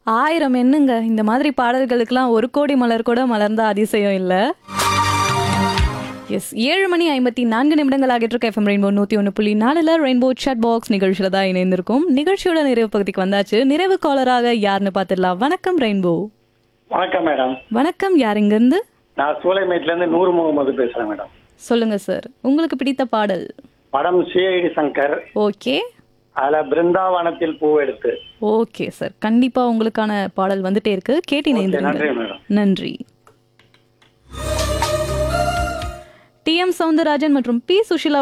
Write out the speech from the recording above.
ஆயிரம் என்னங்க இந்த மாதிரி பாடல்களுக்கெல்லாம் ஒரு கோடி மலர் கூட மலர்ந்த அதிசயம் இல்ல எஸ் ஏழு மணி ஐம்பத்தி நான்கு நிமிடங்கள் ஆகிட்டு இருக்க எஃப்எம் ரெயின்போ நூத்தி ஒன்று புள்ளி நாலுல ரெயின்போ chat பாக்ஸ் நிகழ்ச்சியில தான் இணைந்திருக்கும் நிகழ்ச்சியோட நிறைவு பகுதிக்கு வந்தாச்சு நிறைவு காலராக யாருன்னு பார்த்துடலாம் வணக்கம் ரெயின்போ வணக்கம் மேடம் வணக்கம் யார் இருந்து நான் சூளைமேட்ல இருந்து நூறு முகமது பேசுறேன் மேடம் சொல்லுங்க சார் உங்களுக்கு பிடித்த பாடல் படம் சிஐடி சங்கர் ஓகே அதுல பிருந்தாவனத்தில் பூவெடுத்து ஓகே சார் கண்டிப்பா உங்களுக்கான பாடல் வந்துட்டே இருக்கு கேட்டு நன்றி இணைந்திருங்க மேடம் நன்றி டி எம் சவுந்தரராஜன் மற்றும் பி சுஷிலா